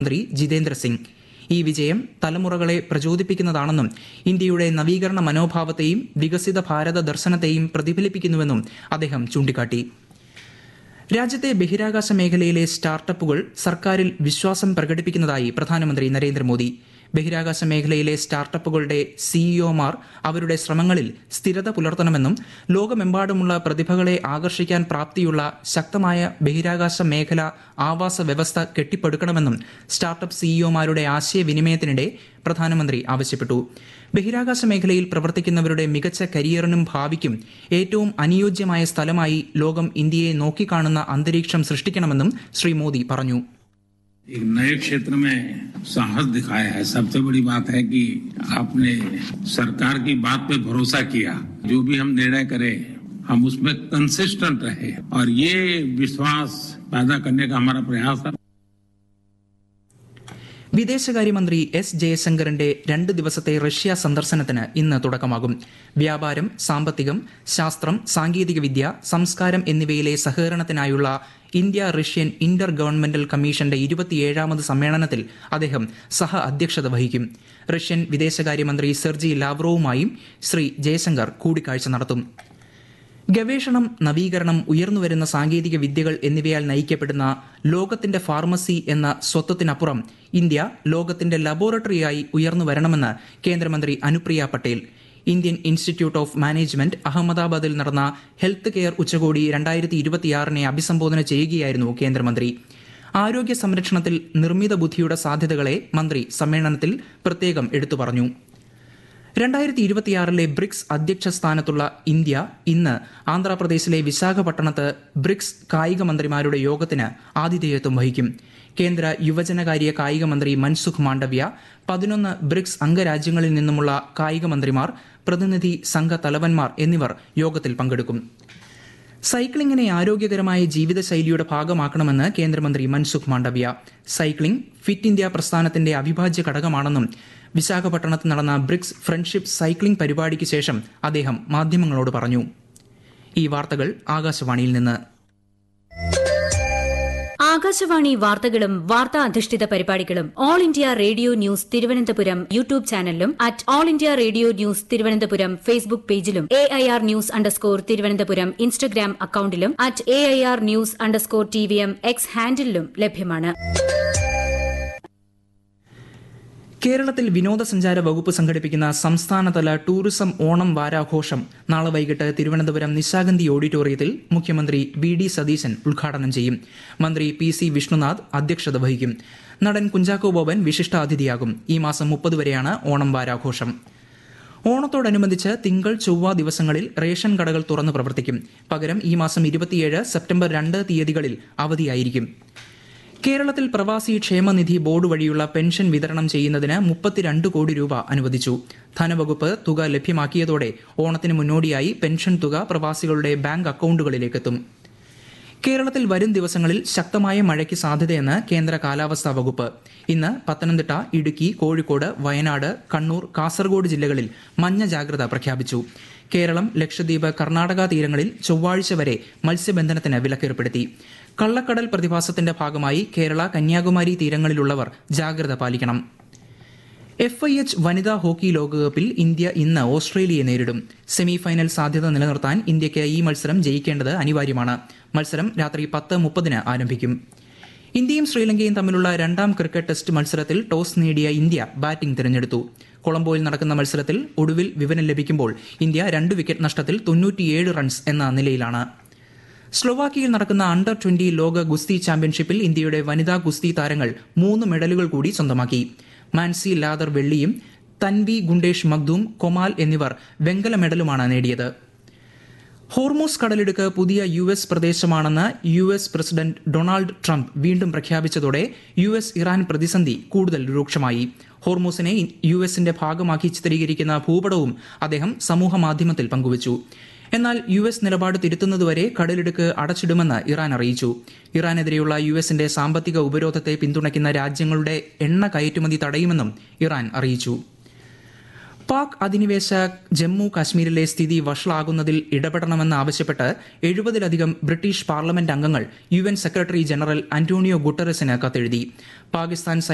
മന്ത്രി ജിതേന്ദ്ര സിംഗ് ഈ വിജയം തലമുറകളെ പ്രചോദിപ്പിക്കുന്നതാണെന്നും ഇന്ത്യയുടെ നവീകരണ മനോഭാവത്തെയും വികസിത ഭാരത ദർശനത്തെയും പ്രതിഫലിപ്പിക്കുന്നുവെന്നും അദ്ദേഹം ചൂണ്ടിക്കാട്ടി രാജ്യത്തെ ബഹിരാകാശ മേഖലയിലെ സ്റ്റാർട്ടപ്പുകൾ സർക്കാരിൽ വിശ്വാസം പ്രകടിപ്പിക്കുന്നതായി പ്രധാനമന്ത്രി നരേന്ദ്രമോദി ബഹിരാകാശ മേഖലയിലെ സ്റ്റാർട്ടപ്പുകളുടെ സിഇഒമാർ അവരുടെ ശ്രമങ്ങളിൽ സ്ഥിരത പുലർത്തണമെന്നും ലോകമെമ്പാടുമുള്ള പ്രതിഭകളെ ആകർഷിക്കാൻ പ്രാപ്തിയുള്ള ശക്തമായ ബഹിരാകാശ മേഖല ആവാസ വ്യവസ്ഥ കെട്ടിപ്പടുക്കണമെന്നും സ്റ്റാർട്ടപ്പ് സിഇഒമാരുടെ ആശയവിനിമയത്തിനിടെ പ്രധാനമന്ത്രി ആവശ്യപ്പെട്ടു ബഹിരാകാശ മേഖലയിൽ പ്രവർത്തിക്കുന്നവരുടെ മികച്ച കരിയറിനും ഭാവിക്കും ഏറ്റവും അനുയോജ്യമായ സ്ഥലമായി ലോകം ഇന്ത്യയെ നോക്കിക്കാണുന്ന അന്തരീക്ഷം സൃഷ്ടിക്കണമെന്നും ശ്രീ മോദി പറഞ്ഞു एक नए क्षेत्र में साहस दिखाया है सबसे बड़ी बात है कि आपने सरकार की बात पे भरोसा किया जो भी हम निर्णय करें हम उसमें कंसिस्टेंट रहे और ये विश्वास पैदा करने का हमारा प्रयास है വിദേശകാര്യമന്ത്രി എസ് ജയശങ്കറിന്റെ രണ്ട് ദിവസത്തെ റഷ്യ സന്ദർശനത്തിന് ഇന്ന് തുടക്കമാകും വ്യാപാരം സാമ്പത്തികം ശാസ്ത്രം സാങ്കേതികവിദ്യ സംസ്കാരം എന്നിവയിലെ സഹകരണത്തിനായുള്ള ഇന്ത്യ റഷ്യൻ ഇന്റർ ഗവൺമെന്റൽ കമ്മീഷന്റെ ഇരുപത്തിയേഴാമത് സമ്മേളനത്തിൽ അദ്ദേഹം സഹ അധ്യക്ഷത വഹിക്കും റഷ്യൻ വിദേശകാര്യമന്ത്രി സെർജി ലാവ്റോവുമായും ശ്രീ ജയശങ്കർ കൂടിക്കാഴ്ച നടത്തും ഗവേഷണം നവീകരണം ഉയർന്നുവരുന്ന സാങ്കേതിക വിദ്യകൾ എന്നിവയാൽ നയിക്കപ്പെടുന്ന ലോകത്തിന്റെ ഫാർമസി എന്ന സ്വത്വത്തിനപ്പുറം ഇന്ത്യ ലോകത്തിന്റെ ലബോറട്ടറിയായി ഉയർന്നു വരണമെന്ന് കേന്ദ്രമന്ത്രി Anupriya Patel Indian Institute of Management അഹമ്മദാബാദിൽ നടന്ന ഹെൽത്ത് കെയർ ഉച്ചകോടി രണ്ടായിരത്തി ഇരുപത്തിയാറിനെ അഭിസംബോധന ചെയ്യുകയായിരുന്നു കേന്ദ്രമന്ത്രി ആരോഗ്യ സംരക്ഷണത്തിൽ നിർമ്മിത ബുദ്ധിയുടെ സാധ്യതകളെ മന്ത്രി സമ്മേളനത്തിൽ പ്രത്യേകം എടുത്തു പറഞ്ഞു രണ്ടായിരത്തി ഇരുപത്തിയാറിലെ ബ്രിക്സ് അധ്യക്ഷ സ്ഥാനത്തുള്ള ഇന്ത്യ ഇന്ന് ആന്ധ്രാപ്രദേശിലെ വിശാഖപട്ടണത്ത് ബ്രിക്സ് കായിക മന്ത്രിമാരുടെ യോഗത്തിന് ആതിഥേയത്വം വഹിക്കും കേന്ദ്ര യുവജനകാര്യ കായിക മന്ത്രി മൻസുഖ് മാണ്ഡവ്യ പതിനൊന്ന് ബ്രിക്സ് അംഗരാജ്യങ്ങളിൽ നിന്നുമുള്ള കായിക മന്ത്രിമാർ പ്രതിനിധി സംഘ തലവന്മാർ എന്നിവർ യോഗത്തിൽ പങ്കെടുക്കും സൈക്ലിങ്ങിനെ ആരോഗ്യകരമായ ജീവിതശൈലിയുടെ ഭാഗമാക്കണമെന്ന് കേന്ദ്രമന്ത്രി Mansukh Mandaviya cycling fit India പ്രസ്ഥാനത്തിന്റെ അവിഭാജ്യ ഘടകമാണെന്നും വിശാഖപട്ടണത്ത് നടന്ന ബ്രിക്സ് ഫ്രണ്ട്ഷിപ്പ് സൈക്ലിംഗ് പരിപാടിക്ക് ശേഷം അദ്ദേഹം മാധ്യമങ്ങളോട് പറഞ്ഞു ഈ വാർത്തകൾ ആകാശവാണിയിൽ നിന്ന് ആകാശവാണി വാർത്തകളും വാർത്താ അധിഷ്ഠിത പരിപാടികളും All India Radio news Thiruvananthapuram YouTube ചാനലിലും at All India Radio news Thiruvananthapuram Facebook പേജിലും A I R news underscore Thiruvananthapuram Instagram അക്കൌണ്ടിലും at A I R news underscore T V M X ഹാൻഡിലും ലഭ്യമാണ് കേരളത്തിൽ വിനോദസഞ്ചാര വകുപ്പ് സംഘടിപ്പിക്കുന്ന സംസ്ഥാനതല ടൂറിസം ഓണം വാരാഘോഷം നാളെ വൈകിട്ട് തിരുവനന്തപുരം നിശാഗന്ധി ഓഡിറ്റോറിയത്തിൽ മുഖ്യമന്ത്രി വി ഡി സതീശൻ ഉദ്ഘാടനം ചെയ്യും മന്ത്രി പി സി വിഷ്ണുനാഥ് അധ്യക്ഷത വഹിക്കും നടൻ കുഞ്ചാക്കോ ബോബൻ വിശിഷ്ടാതിഥിയാകും ഈ മാസം മുപ്പത് വരെയാണ് ഓണം വാരാഘോഷം ഓണത്തോടനുബന്ധിച്ച് തിങ്കൾ ചൊവ്വ ദിവസങ്ങളിൽ റേഷൻ കടകൾ തുറന്നു പ്രവർത്തിക്കും പകരം ഈ മാസം ഇരുപത്തിയേഴ് സെപ്റ്റംബർ രണ്ട് തീയതികളിൽ അവധിയായിരിക്കും കേരളത്തിൽ പ്രവാസി ക്ഷേമനിധി ബോർഡ് വഴിയുള്ള പെൻഷൻ വിതരണം ചെയ്യുന്നതിന് മുപ്പത്തിരണ്ട് കോടി രൂപ അനുവദിച്ചു ധനവകുപ്പ് തുക ലഭ്യമാക്കിയതോടെ ഓണത്തിന് മുന്നോടിയായി പെൻഷൻ തുക പ്രവാസികളുടെ ബാങ്ക് അക്കൌണ്ടുകളിലേക്കെത്തും കേരളത്തിൽ വരും ദിവസങ്ങളിൽ ശക്തമായ മഴയ്ക്ക് സാധ്യതയെന്ന് കേന്ദ്ര കാലാവസ്ഥാ വകുപ്പ് ഇന്ന് പത്തനംതിട്ട ഇടുക്കി കോഴിക്കോട് വയനാട് കണ്ണൂർ കാസർഗോഡ് ജില്ലകളിൽ മഞ്ഞ ജാഗ്രത പ്രഖ്യാപിച്ചു കേരളം ലക്ഷദ്വീപ് കർണാടക തീരങ്ങളിൽ ചൊവ്വാഴ്ച വരെ മത്സ്യബന്ധനത്തിന് വിലക്കേർപ്പെടുത്തി കള്ളക്കടൽ പ്രതിഭാസത്തിന്റെ ഭാഗമായി കേരള കന്യാകുമാരി തീരങ്ങളിലുള്ളവർ ജാഗ്രത പാലിക്കണം എഫ് ഐ എച്ച് വനിതാ ഹോക്കി ലോകകപ്പിൽ ഇന്ത്യ ഇന്ന് ഓസ്ട്രേലിയയെ നേരിടും സെമി ഫൈനൽ സാധ്യത നിലനിർത്താൻ ഇന്ത്യയ്ക്ക് ഈ മത്സരം ജയിക്കേണ്ടത് അനിവാര്യമാണ് മത്സരം രാത്രി പത്ത് മുപ്പതിന് ആരംഭിക്കും ഇന്ത്യയും ശ്രീലങ്കയും തമ്മിലുള്ള രണ്ടാം ക്രിക്കറ്റ് ടെസ്റ്റ് മത്സരത്തിൽ ടോസ് നേടിയ ഇന്ത്യ ബാറ്റിംഗ് തിരഞ്ഞെടുത്തു കൊളംബോയിൽ നടക്കുന്ന മത്സരത്തിൽ ഒടുവിൽ വിവരം ലഭിക്കുമ്പോൾ ഇന്ത്യ രണ്ട് വിക്കറ്റ് നഷ്ടത്തിൽ തൊണ്ണൂറ്റിയേഴ് റൺസ് എന്ന നിലയിലാണ് സ്ലൊവാക്കിയയിൽ നടക്കുന്ന അണ്ടർ ട്വന്റി ലോക ഗുസ്തി ചാമ്പ്യൻഷിപ്പിൽ ഇന്ത്യയുടെ വനിതാ ഗുസ്തി താരങ്ങൾ മൂന്ന് മെഡലുകൾ കൂടി സ്വന്തമാക്കി മാൻസി ലാദർ വെള്ളിയും തൻവി ഗുണ്ടേഷ് മഗ്ദൂം കൊമാൽ എന്നിവർ വെങ്കല മെഡലുമാണ് നേടിയത് ഹോർമോസ് കടലിടുക്ക് പുതിയ യു എസ് പ്രദേശമാണെന്ന് U S president Donald Trump വീണ്ടും പ്രഖ്യാപിച്ചതോടെ യു എസ് ഇറാൻ പ്രതിസന്ധി കൂടുതൽ രൂക്ഷമായി ഹോർമോസിനെ യു എസിന്റെ ഭാഗമാക്കി ചിത്രീകരിക്കുന്ന ഭൂപടവും അദ്ദേഹം സമൂഹ മാധ്യമത്തിൽ പങ്കുവച്ചു എന്നാൽ യു എസ് നിലപാട് തിരുത്തുന്നതുവരെ കടലിടുക്ക് അടച്ചിടുമെന്ന് ഇറാൻ അറിയിച്ചു ഇറാനെതിരെയുള്ള യു എസിന്റെ സാമ്പത്തിക ഉപരോധത്തെ പിന്തുണയ്ക്കുന്ന രാജ്യങ്ങളുടെ എണ്ണ കയറ്റുമതി തടയുമെന്നും ഇറാൻ അറിയിച്ചു പാക് അധിനിവേശ ജമ്മു കാശ്മീരിലെ സ്ഥിതി വഷളാകുന്നതിൽ ഇടപെടണമെന്ന് ആവശ്യപ്പെട്ട് എഴുപതിലധികം ബ്രിട്ടീഷ് പാർലമെന്റ് അംഗങ്ങൾ U N secretary general Antonio ഗുട്ടറസിന് കത്തെഴുതി പാകിസ്ഥാൻ